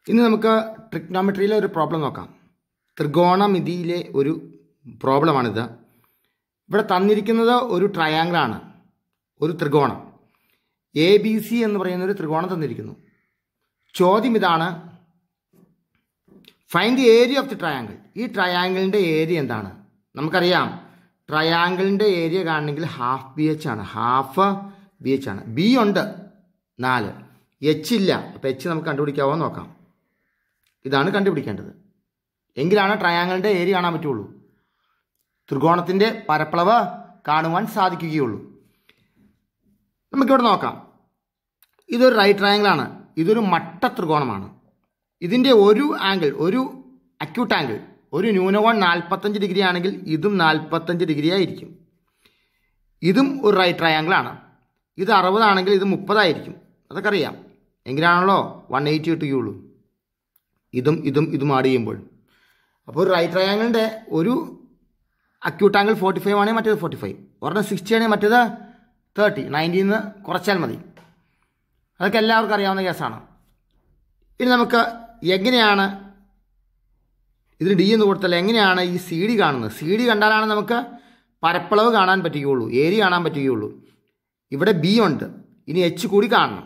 ഇനി നമുക്ക് ട്രിഗ്നോമെട്രിയിലെ ഒരു പ്രോബ്ലം നോക്കാം ത്രികോണമിതിയിലെ ഒരു പ്രോബ്ലമാണിത് ഇവിടെ തന്നിരിക്കുന്നത് ഒരു ട്രയാങ്കിളാണ് ഒരു ത്രികോണം എ ബി സി എന്ന് പറയുന്ന ഒരു ത്രികോണം തന്നിരിക്കുന്നു ചോദ്യം ഇതാണ് find the area of the triangle ഈ ട്രയാങ്കിളിൻ്റെ ഏരിയ എന്താണ് നമുക്കറിയാം ട്രയാങ്കിളിൻ്റെ ഏരിയ കാണണമെങ്കിൽ ഹാഫ് ബി എച്ച് ആണ് ഹാഫ് ബി എച്ച് ആണ് ബി ഉണ്ട് നാല് എച്ച് ഇല്ല അപ്പോൾ എച്ച് നമുക്ക് കണ്ടുപിടിക്കാവോ എന്ന് നോക്കാം ഇതാണ് കണ്ടുപിടിക്കേണ്ടത് എങ്കിലാണ് ട്രയാങ്കിളിൻ്റെ ഏരിയ കാണാൻ പറ്റുള്ളൂ ത്രികോണത്തിൻ്റെ പരപ്പളവ് കാണുവാൻ സാധിക്കുകയുള്ളൂ നമുക്കിവിടെ നോക്കാം ഇതൊരു റൈറ്റ് ട്രയാങ്കിളാണ് ഇതൊരു മട്ട ത്രികോണമാണ് ഇതിൻ്റെ ഒരു ആംഗിൾ ഒരു അക്യൂട്ട് ആംഗിൾ ഒരു ന്യൂനകോൺ നാൽപ്പത്തഞ്ച് ഡിഗ്രി ആണെങ്കിൽ ഇതും നാൽപ്പത്തഞ്ച് ഡിഗ്രി ആയിരിക്കും ഇതും ഒരു റൈറ്റ് ട്രയാങ്കിൾ ആണ് ഇത് അറുപതാണെങ്കിൽ ഇത് മുപ്പതായിരിക്കും അതൊക്കെ അറിയാം എങ്കിലാണല്ലോ വൺ എയ്റ്റി കിട്ടുകയുള്ളൂ ഇതും ഇതും ഇതും ആഡ് ചെയ്യുമ്പോൾ അപ്പോൾ ഒരു റൈറ്റ് ട്രയാങ്കിളിൻ്റെ ഒരു അക്യൂട്ട് ആംഗിൾ ഫോർട്ടി ഫൈവ് ആണെങ്കിൽ മറ്റേത് ഫോർട്ടി ഫൈവ് ഒരെണ്ണം സിക്സ്റ്റി ആണെങ്കിൽ മറ്റേത് തേർട്ടി നയൻറ്റിയിൽ നിന്ന് കുറച്ചാൽ മതി അതൊക്കെ എല്ലാവർക്കും അറിയാവുന്ന കേസാണ് ഇനി നമുക്ക് എങ്ങനെയാണ് ഇതിന് ഡി എന്ന് കൊടുത്താൽ എങ്ങനെയാണ് ഈ സി ഡി കാണുന്നത് സി ഡി കണ്ടാലാണ് നമുക്ക് പരപ്പളവ് കാണാൻ പറ്റുകയുള്ളൂ ഏരിയ കാണാൻ പറ്റുകയുള്ളൂ ഇവിടെ ബി ഉണ്ട് ഇനി എച്ച് കൂടി കാണണം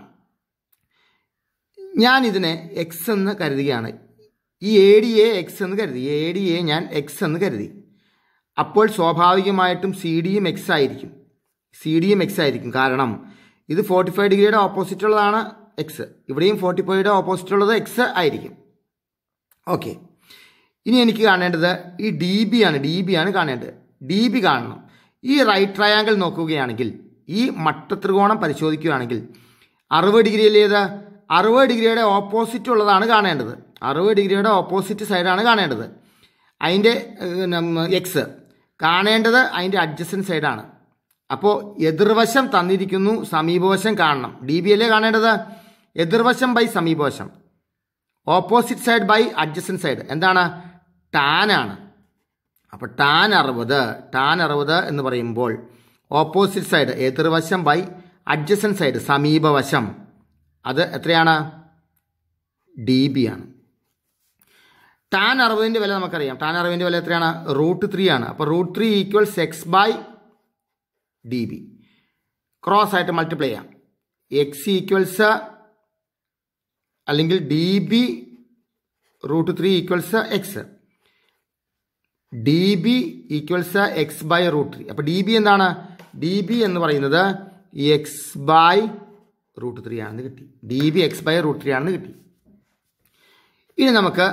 ഞാൻ ഇതിനെ എക്സ് എന്ന് കരുതുകയാണ് ഈ എ ഡി എ എക്സ് എന്ന് കരുതി എ ഡി എ ഞാൻ എക്സ് എന്ന് കരുതി അപ്പോൾ സ്വാഭാവികമായിട്ടും സി ഡിയും എക്സ് ആയിരിക്കും സി ഡിയും എക്സ് ആയിരിക്കും കാരണം ഇത് ഫോർട്ടി ഫൈവ് ഡിഗ്രിയുടെ ഓപ്പോസിറ്റ് ഉള്ളതാണ് എക്സ് ഇവിടെയും ഫോർട്ടി ഫൈവയുടെ ഓപ്പോസിറ്റ് ഉള്ളത് എക്സ് ആയിരിക്കും ഓക്കെ ഇനി എനിക്ക് കാണേണ്ടത് ഈ ഡി ബി ആണ് ഡി ബി ആണ് കാണേണ്ടത് ഡി ബി കാണണം ഈ റൈറ്റ് ട്രയാങ്കിൾ നോക്കുകയാണെങ്കിൽ ഈ മട്ടത്രികോണം പരിശോധിക്കുകയാണെങ്കിൽ അറുപത് ഡിഗ്രിയിലേത് അറുപത് ഡിഗ്രിയുടെ ഓപ്പോസിറ്റ് ഉള്ളതാണ് കാണേണ്ടത് അറുപത് ഡിഗ്രിയുടെ ഓപ്പോസിറ്റ് സൈഡാണ് കാണേണ്ടത് അതിൻ്റെ എക്സ് കാണേണ്ടത് അതിൻ്റെ അഡ്ജസ്റ്റൻ സൈഡാണ് അപ്പോൾ എതിർവശം തന്നിരിക്കുന്നു സമീപവശം കാണണം ഡി ബി അല്ലേ കാണേണ്ടത് എതിർവശം ബൈ സമീപവശം opposite side by adjacent side എന്താണ് ടാൻ ആണ് അപ്പോൾ ടാൻ അറുപത് ടാൻ അറുപത് എന്ന് പറയുമ്പോൾ ഓപ്പോസിറ്റ് സൈഡ് എതിർവശം ബൈ അഡ്ജസ്റ്റൻ സൈഡ് സമീപവശം അത് എത്രയാണ് ഡി ബി ആണ് ടാൻ അറുപതിൻ്റെ വില നമുക്കറിയാം ടാൻ അറുപതിൻ്റെ വില എത്രയാണ് റൂട്ട് ത്രീ ആണ് അപ്പോൾ root three equals X by D B cross ആയിട്ട് മൾട്ടിപ്ലൈ ചെയ്യാം എക്സ് ഈക്വൽസ് അല്ലെങ്കിൽ D B root three equals X D B equals X by root three അപ്പോൾ ഡി ബി എന്താണ് ഡി ബി എന്ന് പറയുന്നത് എക്സ് ബൈ റൂട്ട് ത്രീ ആണെന്ന് കിട്ടി D B X by root three ആണെന്ന് കിട്ടി ഇനി നമുക്ക്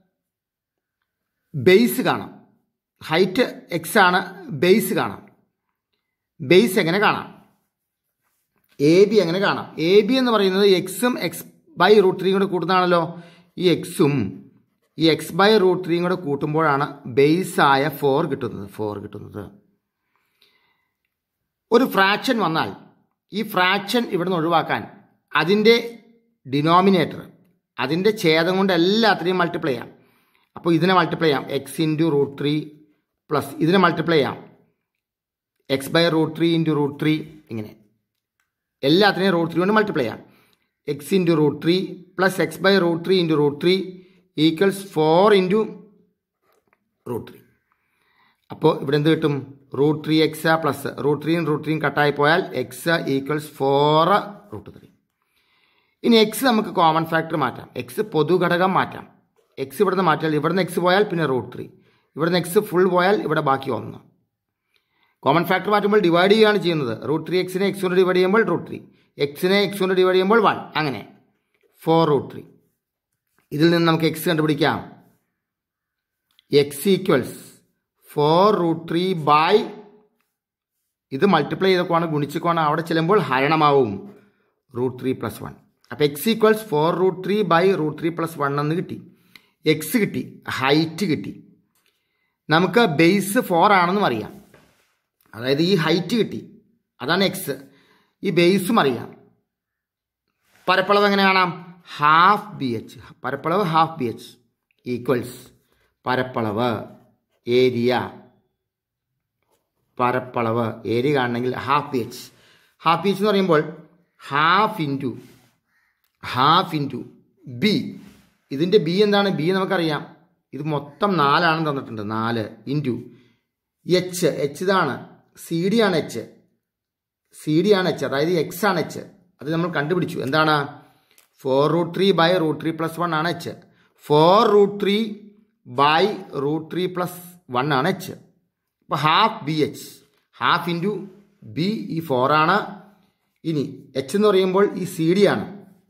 ബേസ് കാണാം ഹൈറ്റ് എക്സ് ആണ് ബേസ് കാണാം ബേസ് എങ്ങനെ കാണാം എ ബി എങ്ങനെ കാണാം എ ബി എന്ന് പറയുന്നത് എക്സും എക്സ് ബൈ റൂട്ട് ത്രീയും കൂടെ കൂട്ടുന്നതാണല്ലോ ഈ എക്സും ഈ എക്സ് ബൈ റൂട്ട് ത്രീയും കൂടെ കൂട്ടുമ്പോഴാണ് ബേസ് ആയ ഫോർ കിട്ടുന്നത് ഫോർ കിട്ടുന്നത് ഒരു ഫ്രാക്ഷൻ വന്നാൽ ഈ ഫ്രാക്ഷൻ ഇവിടുന്ന് ഒഴിവാക്കാൻ അതിൻ്റെ ഡിനോമിനേറ്റർ അതിൻ്റെ ഛേദം കൊണ്ട് എല്ലാത്തിനെയും മൾട്ടിപ്ലൈ ചെയ്യാം അപ്പോൾ ഇതിനെ മൾട്ടിപ്ലൈ ചെയ്യാം X into root three plus ഇതിനെ മൾട്ടിപ്ലൈ ചെയ്യാം X by root three into root three ഇങ്ങനെ എല്ലാത്തിനെയും റൂട്ട് ത്രീ കൊണ്ട് മൾട്ടിപ്ലൈ ചെയ്യാം X into root three plus X by root three into root three equals four into root three അപ്പോൾ ഇവിടെ എന്ത് കിട്ടും root three X plus root ത്രീയും root ത്രീയും കട്ടായി പോയാൽ X equals four root three ഇനി എക്സ് നമുക്ക് കോമൺ ഫാക്ടർ മാറ്റാം എക്സ് പൊതു ഘടകം മാറ്റാം എക്സ് ഇവിടുന്ന് മാറ്റിയാൽ ഇവിടുന്ന് എക്സ് പോയാൽ പിന്നെ റൂട്ട് ത്രീ ഇവിടുന്ന് എക്സ് ഫുൾ പോയാൽ ഇവിടെ ബാക്കി ഒന്ന് കോമൺ ഫാക്ടർ മാറ്റുമ്പോൾ ഡിവൈഡ് ചെയ്യുകയാണ് ചെയ്യുന്നത് റൂട്ട് ത്രീ എക്സിനെ എക്സ് കൊണ്ട് ഡിവൈഡ് ചെയ്യുമ്പോൾ റൂട്ട് ത്രീ എക്സിനെ എക്സ് കൊണ്ട് ഡിവൈഡ് ചെയ്യുമ്പോൾ വൺ അങ്ങനെ ഫോർ റൂട്ട് ത്രീ ഇതിൽ നിന്ന് നമുക്ക് എക്സ് കണ്ടുപിടിക്കാം X equals four root three by ഇത് മൾട്ടിപ്ലൈ ചെയ്തൊക്കെയാണ് ഗുണിച്ചൊക്കെയാണ് അവിടെ ചെല്ലുമ്പോൾ ഹരണമാവും റൂട്ട് ത്രീ പ്ലസ് വൺ അപ്പോൾ X equals four root three by root three plus one എന്ന് കിട്ടി എക്സ് കിട്ടി ഹൈറ്റ് കിട്ടി നമുക്ക് ബേസ് ഫോർ ആണെന്നും അറിയാം അതായത് ഈ ഹൈറ്റ് കിട്ടി അതാണ് എക്സ് ഈ ബേസും അറിയാം പരപ്പളവ് എങ്ങനെ കാണാം ഹാഫ് ബി എച്ച് പരപ്പളവ് ഹാഫ് ബി എച്ച് ഈക്വൽസ് പരപ്പളവ് ഏരിയ പരപ്പളവ് ഏരിയ കാണണമെങ്കിൽ half B H half B H എന്ന് പറയുമ്പോൾ half into half into B ഇതിൻ്റെ ബി എന്താണ് ബി നമുക്കറിയാം ഇത് മൊത്തം നാലാണെന്ന് തന്നിട്ടുണ്ട് നാല് ഇൻറ്റു എച്ച് എച്ച് ഇതാണ് സി ഡി ആണ് എച്ച് സി ഡി ആണ് എച്ച് അതായത് എക്സ് ആണ് എച്ച് അത് നമ്മൾ കണ്ടുപിടിച്ചു എന്താണ് four root three by root three plus one ആണ് H four root three by root three plus one ആണ് എച്ച് അപ്പോൾ half B H half into B ഈ ഫോറാണ് ഇനി എച്ച് എന്ന് പറയുമ്പോൾ ഈ സി ഡി ആണ്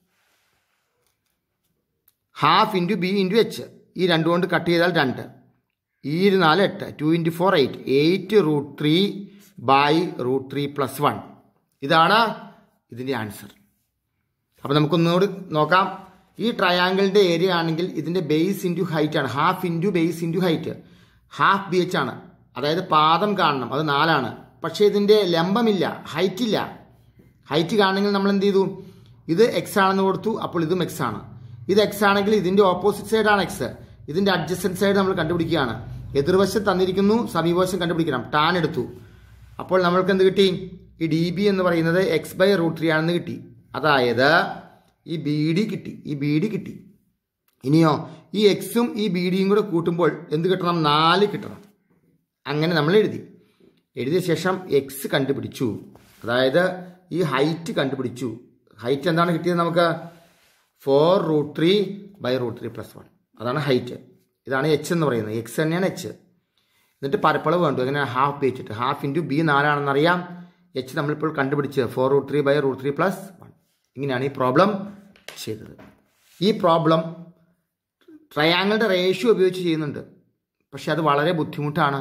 half into B into H ഈ രണ്ട് കൊണ്ട് കട്ട് ചെയ്താൽ രണ്ട് ഈ ഒരു നാല് എട്ട് two into four eight eight root three by root three plus one ഇതാണ് ഇതിൻ്റെ ആൻസർ അപ്പോൾ നമുക്കൊന്നുകൂടി നോക്കാം ഈ ട്രയാങ്കിളിൻ്റെ ഏരിയ ആണെങ്കിൽ ഇതിൻ്റെ ബേസ് ഇൻറ്റു ഹൈറ്റ് ആണ് half into base into height half B H ആണ് അതായത് പാദം കാണണം അത് നാലാണ് പക്ഷേ ഇതിൻ്റെ ലംബമില്ല ഹൈറ്റ് ഇല്ല ഹൈറ്റ് കാണണമെങ്കിൽ നമ്മൾ എന്ത് ചെയ്തു ഇത് എക്സ് ആണെന്ന് കൊടുത്തു അപ്പോൾ ഇതും എക്സ് ആണ് ഇത് എക്സ് ആണെങ്കിൽ ഇതിൻ്റെ ഓപ്പോസിറ്റ് സൈഡാണ് എക്സ് ഇതിൻ്റെ അഡ്ജസ്റ്റൻറ്റ് സൈഡ് നമ്മൾ കണ്ടുപിടിക്കുകയാണ് എതിർവശം തന്നിരിക്കുന്നു സമീപവശം കണ്ടുപിടിക്കണം ടാൻ എടുത്തു അപ്പോൾ നമ്മൾക്ക് എന്ത് കിട്ടി ഈ ഡി ബി എന്ന് പറയുന്നത് എക്സ് ബൈ റൂട്ട് ത്രീ ആണെന്ന് കിട്ടി അതായത് ഈ ബി ഡി കിട്ടി ഈ ബി ഡി കിട്ടി ഇനിയോ ഈ എക്സും ഈ ബി ഡിയും കൂടെ കൂട്ടുമ്പോൾ എന്ത് കിട്ടണം നാല് കിട്ടണം അങ്ങനെ നമ്മൾ എഴുതി എഴുതിയ ശേഷം എക്സ് കണ്ടുപിടിച്ചു അതായത് ഈ ഹൈറ്റ് കണ്ടുപിടിച്ചു ഹൈറ്റ് എന്താണ് കിട്ടിയത് നമുക്ക് four root three by root three plus one അതാണ് ഹൈറ്റ് ഇതാണ് എച്ച് എന്ന് പറയുന്നത് എക്സ് തന്നെയാണ് എച്ച് എന്നിട്ട് പരപ്പളവ് വേണ്ടു എങ്ങനെ ഹാഫ് ബി വെച്ചിട്ട് ഹാഫ് ഇൻറ്റു ബി നാലാണെന്നറിയാം എച്ച് നമ്മളിപ്പോൾ കണ്ടുപിടിച്ചത് four root three by root three plus one ഇങ്ങനെയാണ് ഈ പ്രോബ്ലം ചെയ്തത് ഈ പ്രോബ്ലം ട്രയാങ്കിളുടെ റേഷ്യോ ഉപയോഗിച്ച് ചെയ്യുന്നുണ്ട് പക്ഷെ അത് വളരെ ബുദ്ധിമുട്ടാണ്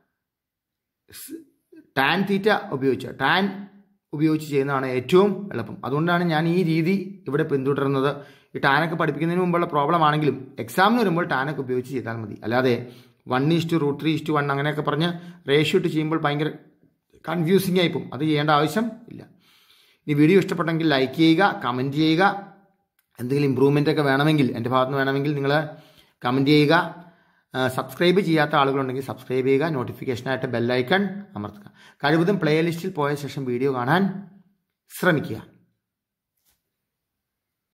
ടാൻ തീറ്റ ഉപയോഗിച്ച് ടാൻ ഉപയോഗിച്ച് ചെയ്യുന്നതാണ് ഏറ്റവും എളുപ്പം അതുകൊണ്ടാണ് ഞാൻ ഈ രീതി ഇവിടെ പിന്തുടരുന്നത് ഈ ടാനൊക്കെ പഠിപ്പിക്കുന്നതിന് മുമ്പുള്ള പ്രോബ്ലം ആണെങ്കിലും എക്സാമിന് വരുമ്പോൾ ടാനൊക്കെ ഉപയോഗിച്ച് ചെയ്താൽ മതി അല്ലാതെ one is root three is to one അങ്ങനെയൊക്കെ പറഞ്ഞ് റേഷ്യോ ഇട്ട് ചെയ്യുമ്പോൾ ഭയങ്കര കൺഫ്യൂസിങ് ആയിപ്പോൾ അത് ചെയ്യേണ്ട ആവശ്യം ഇല്ല ഈ വീഡിയോ ഇഷ്ടപ്പെട്ടെങ്കിൽ ലൈക്ക് ചെയ്യുക കമൻറ്റ് ചെയ്യുക എന്തെങ്കിലും ഇമ്പ്രൂവ്മെൻ്റ് ഒക്കെ വേണമെങ്കിൽ എൻ്റെ ഭാഗത്ത് നിന്ന് വേണമെങ്കിൽ നിങ്ങൾ കമൻറ്റ് ചെയ്യുക സബ്സ്ക്രൈബ് ചെയ്യാത്ത ആളുകളുണ്ടെങ്കിൽ സബ്സ്ക്രൈബ് ചെയ്യുക നോട്ടിഫിക്കേഷനായിട്ട് ബെല്ലൈക്കൺ അമർത്തുക കഴിവതും പ്ലേലിസ്റ്റിൽ പോയ ശേഷം വീഡിയോ കാണാൻ ശ്രമിക്കുക